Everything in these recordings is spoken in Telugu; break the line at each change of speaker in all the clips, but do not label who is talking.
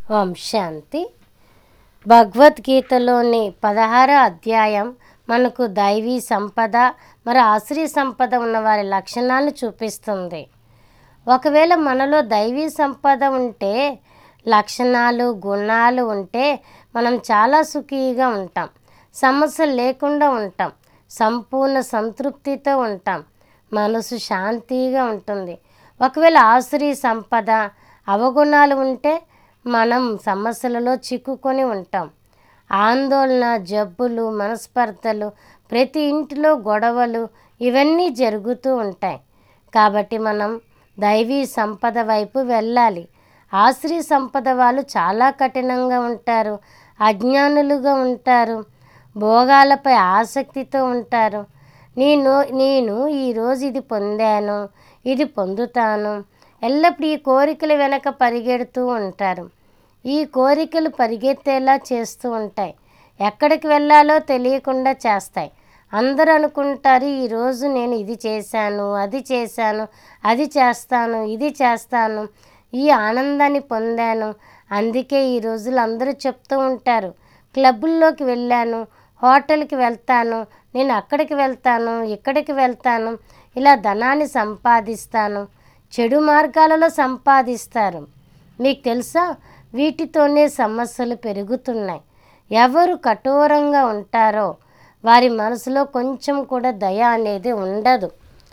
ఓం శాంతి భగవద్గీతలోని పదహార అధ్యాయం మనకు దైవీ సంపద మరి ఆశ్రయ సంపద ఉన్న వారి లక్షణాలను చూపిస్తుంది ఒకవేళ మనలో దైవీ సంపద ఉంటే లక్షణాలు గుణాలు ఉంటే మనం చాలా సుఖీగా ఉంటాం సమస్యలు లేకుండా ఉంటాం సంపూర్ణ సంతృప్తితో ఉంటాం మనసు శాంతిగా ఉంటుంది ఒకవేళ ఆశ్రయ సంపద అవగుణాలు ఉంటే మనం సమస్యలలో చిక్కుకొని ఉంటాం ఆందోళన జబ్బులు మనస్పర్ధలు ప్రతి ఇంటిలో గొడవలు ఇవన్నీ జరుగుతూ ఉంటాయి కాబట్టి మనం దైవీ సంపద వైపు వెళ్ళాలి ఆశ్రయ సంపద వాళ్ళు చాలా కఠినంగా ఉంటారు అజ్ఞానులుగా ఉంటారు భోగాలపై ఆసక్తితో ఉంటారు నేను నేను ఈరోజు ఇది పొందాను ఇది పొందుతాను ఎల్లప్పుడూ ఈ కోరికల వెనక పరిగెడుతూ ఉంటారు ఈ కోరికలు పరిగెత్తేలా చేస్తూ ఉంటాయి ఎక్కడికి వెళ్ళాలో తెలియకుండా చేస్తాయి అందరూ అనుకుంటారు ఈరోజు నేను ఇది చేశాను అది చేశాను అది చేస్తాను ఇది చేస్తాను ఈ ఆనందాన్ని పొందాను అందుకే ఈ రోజులు అందరూ చెప్తూ ఉంటారు క్లబ్బుల్లోకి వెళ్ళాను హోటల్కి వెళ్తాను నేను అక్కడికి వెళ్తాను ఇక్కడికి వెళ్తాను ఇలా ధనాన్ని సంపాదిస్తాను చెడు మార్గాలలో సంపాదిస్తారు మీకు తెలుసా వీటితోనే సమస్యలు పెరుగుతున్నాయి ఎవరు కఠోరంగా ఉంటారో వారి మనసులో కొంచెం కూడా దయ అనేది ఉండదు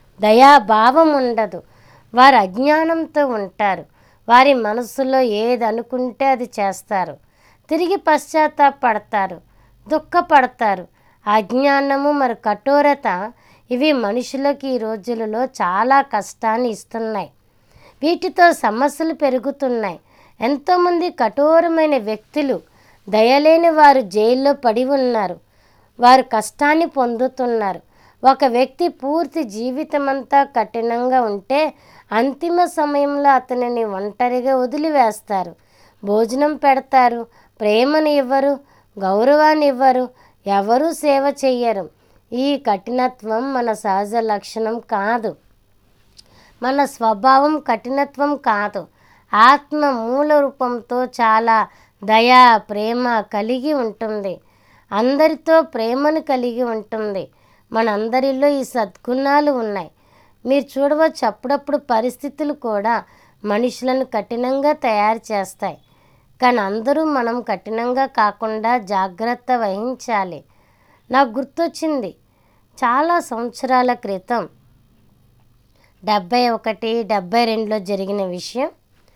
దయాభావం ఉండదు వారు అజ్ఞానంతో ఉంటారు వారి మనసులో ఏది అనుకుంటే అది చేస్తారు తిరిగి పశ్చాత్తాపడతారు దుఃఖపడతారు అజ్ఞానము మరి కఠోరత ఇవి మనుషులకి ఈ రోజులలో చాలా కష్టాన్ని ఇస్తున్నాయి వీటితో సమస్యలు పెరుగుతున్నాయి ఎంతోమంది కఠోరమైన వ్యక్తులు దయలేని వారు జైల్లో పడి ఉన్నారు వారు కష్టాన్ని పొందుతున్నారు ఒక వ్యక్తి పూర్తి జీవితమంతా కఠినంగా ఉంటే అంతిమ సమయంలో అతనిని ఒంటరిగా వదిలివేస్తారు భోజనం పెడతారు ప్రేమను ఇవ్వరు గౌరవాన్ని ఇవ్వరు ఎవరూ సేవ చెయ్యరు ఈ కఠినత్వం మన సహజ లక్షణం కాదు మన స్వభావం కఠినత్వం కాదు ఆత్మ మూల రూపంతో చాలా దయ ప్రేమ కలిగి ఉంటుంది అందరితో ప్రేమను కలిగి ఉంటుంది మనందరిలో ఈ సద్గుణాలు ఉన్నాయి మీరు చూడవచ్చు అప్పుడప్పుడు పరిస్థితులు కూడా మనుషులను కఠినంగా తయారు చేస్తాయి కానీ అందరూ మనం కఠినంగా కాకుండా జాగ్రత్త వహించాలి నాకు గుర్తొచ్చింది చాలా సంవత్సరాల క్రితం డెబ్బై ఒకటి డెబ్బై రెండులో జరిగిన విషయం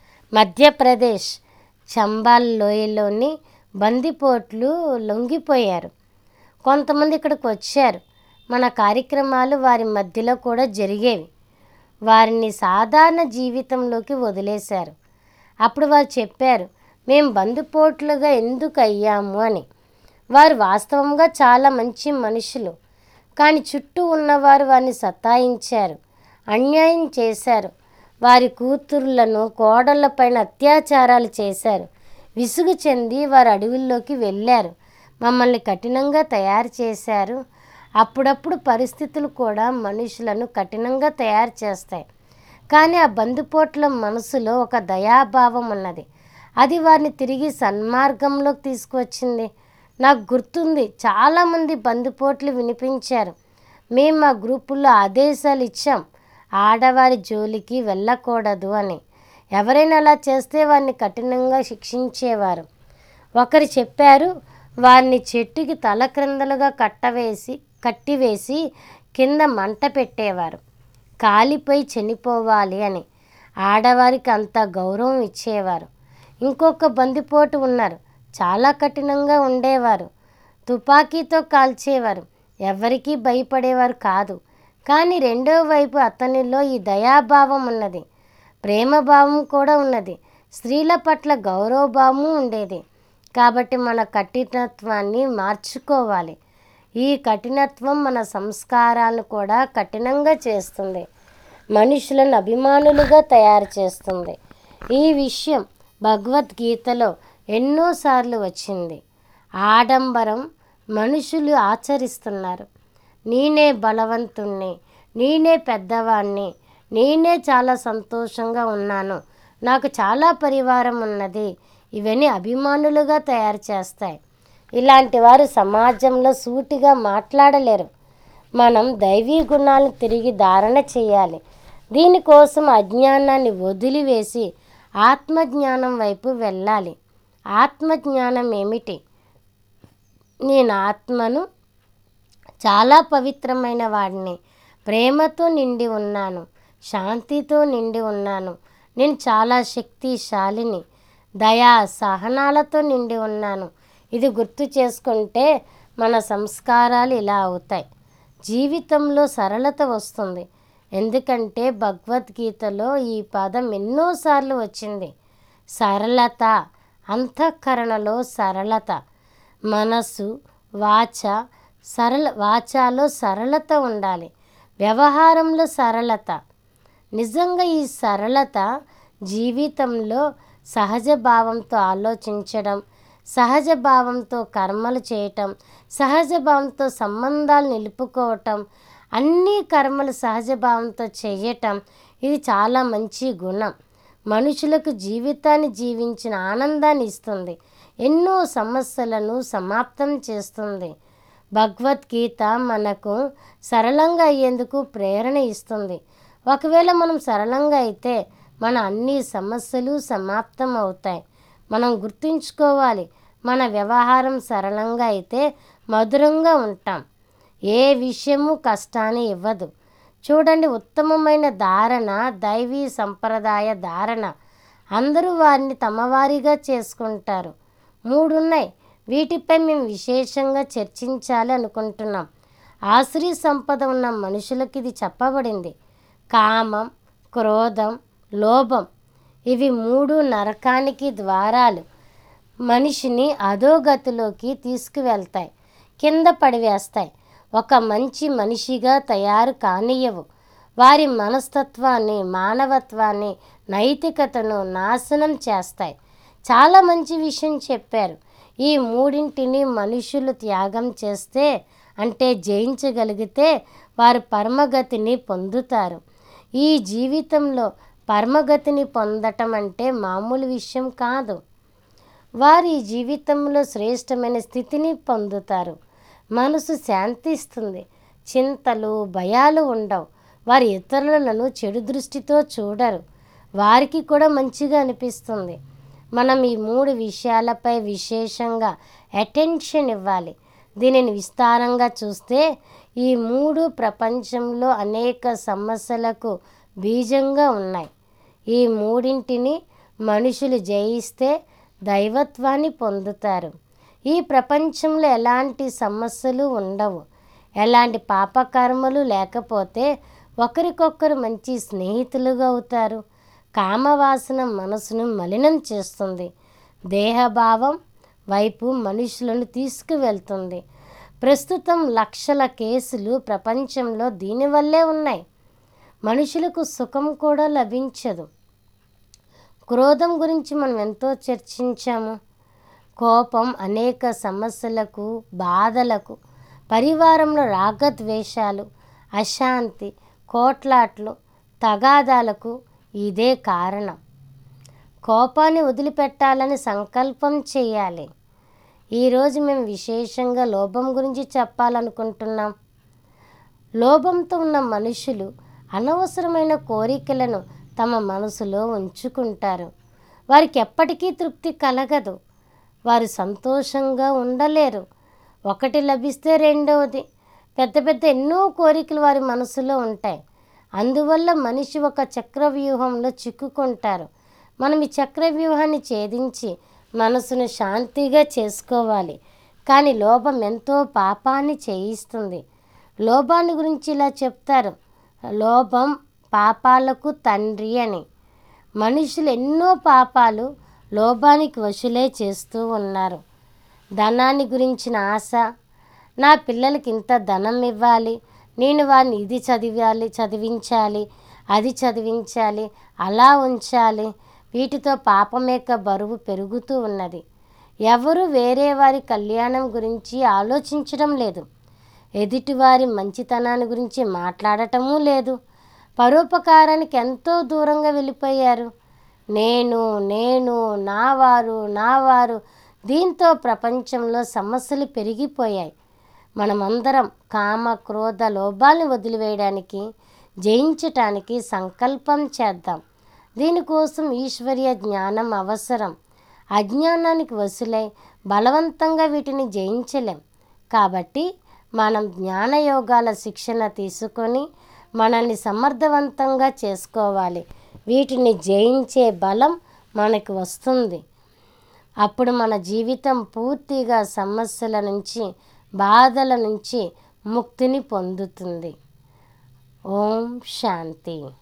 మధ్యప్రదేశ్ చంబాల్ లోయలోని బందిపోట్లు లొంగిపోయారు కొంతమంది ఇక్కడికి వచ్చారు మన కార్యక్రమాలు వారి మధ్యలో కూడా జరిగేవి వారిని సాధారణ జీవితంలోకి వదిలేశారు అప్పుడు వారు చెప్పారు మేము బందిపోట్లుగా ఎందుకు అయ్యాము అని వారు వాస్తవంగా చాలా మంచి మనుషులు కానీ చుట్టూ ఉన్నవారు వారిని సతాయించారు అన్యాయం చేశారు వారి కూతుర్లను కోడళ్లపైన అత్యాచారాలు చేశారు విసుగు చెంది వారు అడవుల్లోకి వెళ్ళారు మమ్మల్ని కఠినంగా తయారు చేశారు అప్పుడప్పుడు పరిస్థితులు కూడా మనుషులను కఠినంగా తయారు చేస్తాయి కానీ ఆ బందిపోట్ల మనసులో ఒక దయాభావం ఉన్నది అది వారిని తిరిగి సన్మార్గంలోకి తీసుకువచ్చింది నాకు గుర్తుంది చాలామంది బందిపోట్లు వినిపించారు మేము మా గ్రూపుల్లో ఆదేశాలు ఇచ్చాం ఆడవారి జోలికి వెళ్ళకూడదు అని ఎవరైనా అలా చేస్తే వారిని కఠినంగా శిక్షించేవారు ఒకరు చెప్పారు వారిని చెట్టుకి తల క్రిందలుగా కట్టవేసి కట్టివేసి కింద మంట పెట్టేవారు కాలిపోయి చనిపోవాలి అని ఆడవారికి అంత గౌరవం ఇచ్చేవారు ఇంకొక బందిపోటు ఉన్నారు చాలా కఠినంగా ఉండేవారు తుపాకీతో కాల్చేవారు ఎవరికీ భయపడేవారు కాదు కానీ రెండో వైపు అతనిలో ఈ దయాభావం ఉన్నది ప్రేమభావం కూడా ఉన్నది స్త్రీల పట్ల గౌరవభావము ఉండేది కాబట్టి మన కఠినత్వాన్ని మార్చుకోవాలి ఈ కఠినత్వం మన సంస్కారాలను కూడా కఠినంగా చేస్తుంది మనుషులను అభిమానులుగా తయారు చేస్తుంది ఈ విషయం భగవద్గీతలో ఎన్నోసార్లు వచ్చింది ఆడంబరం మనుషులు ఆచరిస్తున్నారు నేనే బలవంతుణ్ణి నేనే పెద్దవాణ్ణి నేనే చాలా సంతోషంగా ఉన్నాను నాకు చాలా పరివారం ఉన్నది ఇవన్నీ అభిమానులుగా తయారు చేస్తాయి ఇలాంటి వారు సమాజంలో సూటిగా మాట్లాడలేరు మనం దైవీ గుణాలను తిరిగి ధారణ చేయాలి దీనికోసం అజ్ఞానాన్ని వదిలివేసి ఆత్మజ్ఞానం వైపు వెళ్ళాలి ఆత్మజ్ఞానం ఏమిటి నేను ఆత్మను చాలా పవిత్రమైన వాడిని ప్రేమతో నిండి ఉన్నాను శాంతితో నిండి ఉన్నాను నేను చాలా శక్తిశాలిని దయా సహనాలతో నిండి ఉన్నాను ఇది గుర్తు చేసుకుంటే మన సంస్కారాలు ఇలా అవుతాయి జీవితంలో సరళత వస్తుంది ఎందుకంటే భగవద్గీతలో ఈ పదం ఎన్నోసార్లు వచ్చింది సరళత అంతఃకరణలో సరళత మనసు వాచ సరళ వాచాలో సరళత ఉండాలి వ్యవహారంలో సరళత నిజంగా ఈ సరళత జీవితంలో సహజ భావంతో ఆలోచించడం సహజ భావంతో కర్మలు చేయటం సహజ భావంతో సంబంధాలు నిలుపుకోవటం అన్ని కర్మలు సహజ భావంతో చేయటం ఇది చాలా మంచి గుణం మనుషులకు జీవితాన్ని జీవించిన ఆనందాన్ని ఇస్తుంది ఎన్నో సమస్యలను సమాప్తం చేస్తుంది భగవద్గీత మనకు సరళంగా అయ్యేందుకు ప్రేరణ ఇస్తుంది ఒకవేళ మనం సరళంగా అయితే మన అన్ని సమస్యలు సమాప్తం అవుతాయి మనం గుర్తుంచుకోవాలి మన వ్యవహారం సరళంగా అయితే మధురంగా ఉంటాం ఏ విషయము కష్టాన్ని ఇవ్వదు చూడండి ఉత్తమమైన ధారణ దైవీ సంప్రదాయ ధారణ అందరూ వారిని తమవారిగా చేసుకుంటారు మూడు ఉన్నాయి వీటిపై మేము విశేషంగా చర్చించాలి అనుకుంటున్నాం ఆశ్రీ సంపద ఉన్న మనుషులకి ఇది చెప్పబడింది కామం క్రోధం లోభం ఇవి మూడు నరకానికి ద్వారాలు మనిషిని అధోగతిలోకి తీసుకువెళ్తాయి కింద పడివేస్తాయి ఒక మంచి మనిషిగా తయారు కానియవు వారి మనస్తత్వాన్ని మానవత్వాన్ని నైతికతను నాశనం చేస్తాయి చాలా మంచి విషయం చెప్పారు ఈ మూడింటిని మనుషులు త్యాగం చేస్తే అంటే జయించగలిగితే వారు పరమగతిని పొందుతారు ఈ జీవితంలో పరమగతిని పొందటం అంటే మామూలు విషయం కాదు వారి జీవితంలో శ్రేష్టమైన స్థితిని పొందుతారు మనసు శాంతిస్తుంది చింతలు భయాలు ఉండవు వారి ఇతరులను చెడు దృష్టితో చూడరు వారికి కూడా మంచిగా అనిపిస్తుంది మనం ఈ మూడు విషయాలపై విశేషంగా అటెన్షన్ ఇవ్వాలి దీనిని విస్తారంగా చూస్తే ఈ మూడు ప్రపంచంలో అనేక సమస్యలకు బీజంగా ఉన్నాయి ఈ మూడింటిని మనుషులు జయిస్తే దైవత్వాన్ని పొందుతారు ఈ ప్రపంచంలో ఎలాంటి సమస్యలు ఉండవు ఎలాంటి పాపకర్మలు లేకపోతే ఒకరికొకరు మంచి స్నేహితులుగా అవుతారు కామవాసన మనసును మలినం చేస్తుంది దేహభావం వైపు మనుషులను తీసుకువెళ్తుంది ప్రస్తుతం లక్షల కేసులు ప్రపంచంలో దీనివల్లే ఉన్నాయి మనుషులకు సుఖం కూడా లభించదు క్రోధం గురించి మనం ఎంతో చర్చించాము కోపం అనేక సమస్యలకు బాధలకు పరివారంలో రాగద్వేషాలు అశాంతి కోట్లాట్లు తగాదాలకు ఇదే కారణం కోపాన్ని వదిలిపెట్టాలని సంకల్పం చేయాలి ఈరోజు మేము విశేషంగా లోభం గురించి చెప్పాలనుకుంటున్నాం లోభంతో ఉన్న మనుషులు అనవసరమైన కోరికలను తమ మనసులో ఉంచుకుంటారు వారికి ఎప్పటికీ తృప్తి కలగదు వారు సంతోషంగా ఉండలేరు ఒకటి లభిస్తే రెండవది పెద్ద పెద్ద ఎన్నో కోరికలు వారి మనసులో ఉంటాయి అందువల్ల మనిషి ఒక చక్రవ్యూహంలో చిక్కుకుంటారు మనం ఈ చక్రవ్యూహాన్ని ఛేదించి మనసును శాంతిగా చేసుకోవాలి కానీ లోభం ఎంతో పాపాన్ని చేయిస్తుంది లోభాన్ని గురించి ఇలా చెప్తారు లోభం పాపాలకు తండ్రి అని మనుషులు ఎన్నో పాపాలు లోభానికి వశులే చేస్తూ ఉన్నారు ధనాన్ని గురించిన ఆశ నా పిల్లలకి ఇంత ధనం ఇవ్వాలి నేను వారిని ఇది చదివాలి చదివించాలి అది చదివించాలి అలా ఉంచాలి వీటితో పాపం యొక్క బరువు పెరుగుతూ ఉన్నది ఎవరు వేరే వారి కళ్యాణం గురించి ఆలోచించడం లేదు ఎదుటివారి మంచితనాన్ని గురించి మాట్లాడటమూ లేదు పరోపకారానికి ఎంతో దూరంగా వెళ్ళిపోయారు నేను నేను నావారు నావారు దీంతో ప్రపంచంలో సమస్యలు పెరిగిపోయాయి మనమందరం కామ క్రోధ లోభాలను వదిలివేయడానికి జయించటానికి సంకల్పం చేద్దాం దీనికోసం ఈశ్వర్య జ్ఞానం అవసరం అజ్ఞానానికి వసులై బలవంతంగా వీటిని జయించలేం కాబట్టి మనం జ్ఞానయోగాల శిక్షణ తీసుకొని మనల్ని సమర్థవంతంగా చేసుకోవాలి వీటిని జయించే బలం మనకు వస్తుంది అప్పుడు మన జీవితం పూర్తిగా సమస్యల నుంచి బాధల నుంచి ముక్తిని పొందుతుంది ఓం శాంతి